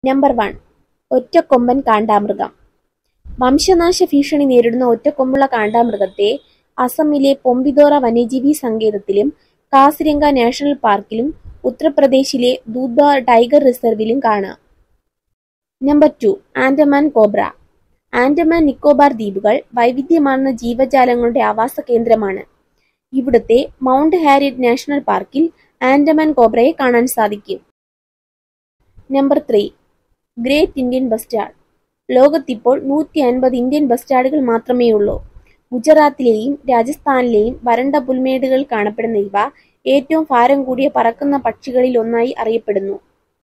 number one ഒറ്റക്കൊമ്പൻ കാണ്ടാമൃഗം വംശനാശ ഭീഷണി നേരിടുന്ന ഒറ്റക്കൊമ്പുള്ള കാണ്ടാമൃഗത്തെ അസമിലെ പൊമ്പിദോറ വന്യജീവി സങ്കേതത്തിലും കാസിരംഗ നാഷണൽ പാർക്കിലും ഉത്തർപ്രദേശിലെ ദൂദ്വാർ ടൈഗർ റിസർവിലും കാണാം number two Andaman cobra Andaman Nicobar ദ്വീപുകൾ വൈവിധ്യമാർന്ന ജീവജാലങ്ങളുടെ ആവാസ കേന്ദ്രമാണ് ഇവിടുത്തെ മൗണ്ട് ഹാരിയറ്റ് നാഷണൽ പാർക്കിൽ ആൻഡമാൻ കോബ്രയെ കാണാൻ സാധിക്കും number three great Indian bustard ലോകത്തിപ്പോൾ നൂറ്റി അൻപത് ഇന്ത്യൻ ബസ്റ്റാർഡുകൾ മാത്രമേയുള്ളൂ ഗുജറാത്തിലെയും രാജസ്ഥാനിലെയും വരണ്ട പുൽമേടുകളിൽ കാണപ്പെടുന്ന ഇവ ഏറ്റവും ഭാരം കൂടിയ പറക്കുന്ന പക്ഷികളിൽ ഒന്നായി അറിയപ്പെടുന്നു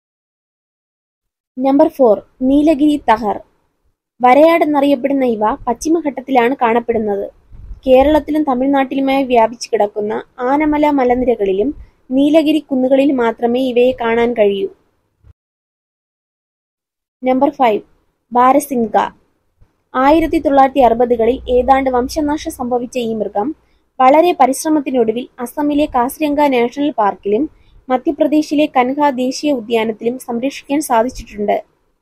നമ്പർ ഫോർ നീലഗിരി തഹർ വരയാട് എന്നറിയപ്പെടുന്ന ഇവ പശ്ചിമഘട്ടത്തിലാണ് കാണപ്പെടുന്നത് കേരളത്തിലും തമിഴ്നാട്ടിലുമായി വ്യാപിച്ചു കിടക്കുന്ന ആനമല മലനിരകളിലും നീലഗിരി കുന്നുകളിൽ മാത്രമേ ഇവയെ കാണാൻ കഴിയൂ നമ്പർ ഫൈവ് ബാരസിംഗ ആയിരത്തി തൊള്ളായിരത്തി അറുപതുകളിൽ ഏതാണ്ട് വംശനാശം സംഭവിച്ച ഈ മൃഗം വളരെ പരിശ്രമത്തിനൊടുവിൽ അസമിലെ കാസിരംഗ നാഷണൽ പാർക്കിലും മധ്യപ്രദേശിലെ കൻഹ ദേശീയ ഉദ്യാനത്തിലും സംരക്ഷിക്കാൻ സാധിച്ചിട്ടുണ്ട്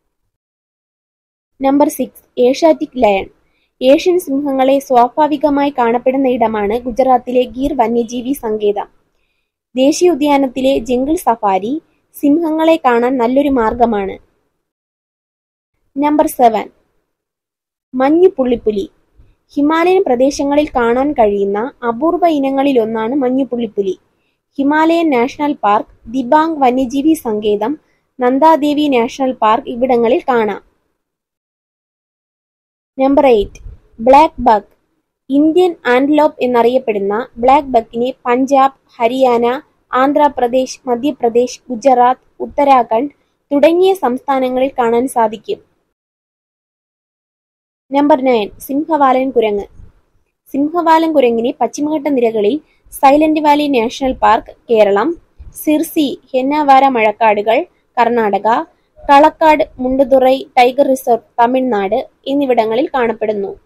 number six Asiatic lion Asian സിംഹങ്ങളെ സ്വാഭാവികമായി കാണപ്പെടുന്ന ഇടമാണ് ഗുജറാത്തിലെ ഗീർ വന്യജീവി സങ്കേതം ദേശീയോദ്യാനത്തിലെ ജംഗിൾ സഫാരി സിംഹങ്ങളെ കാണാൻ നല്ലൊരു മാർഗമാണ് നമ്പർ സെവൻ മഞ്ഞു പുള്ളിപ്പുലി ഹിമാലയൻ പ്രദേശങ്ങളിൽ കാണാൻ കഴിയുന്ന അപൂർവ ഇനങ്ങളിലൊന്നാണ് മഞ്ഞുപുള്ളിപ്പുലി ഹിമാലയൻ നാഷണൽ പാർക്ക് ദിബാങ് വന്യജീവി സങ്കേതം നന്ദാദേവി നാഷണൽ പാർക്ക് ഇവിടങ്ങളിൽ കാണാം number eight black buck Indian antelope എന്നറിയപ്പെടുന്ന ബ്ലാക്ക് ബക്കിനെ പഞ്ചാബ് ഹരിയാന ആന്ധ്രാപ്രദേശ് മധ്യപ്രദേശ് ഗുജറാത്ത് ഉത്തരാഖണ്ഡ് തുടങ്ങിയ സംസ്ഥാനങ്ങളിൽ കാണാൻ സാധിക്കും നമ്പർ നയൻ സിംഹവാലൻ കുരങ്ങ് സിംഹവാലൻ കുരങ്ങിനെ പശ്ചിമഘട്ട നിരകളിൽ Silent Valley national park Keralam Sirsi Honnavar മഴക്കാടുകൾ കർണാടക കളക്കാട് മുണ്ടുതുറൈ ടൈഗർ റിസർവ് തമിഴ്നാട് എന്നിവിടങ്ങളിൽ കാണപ്പെടുന്നു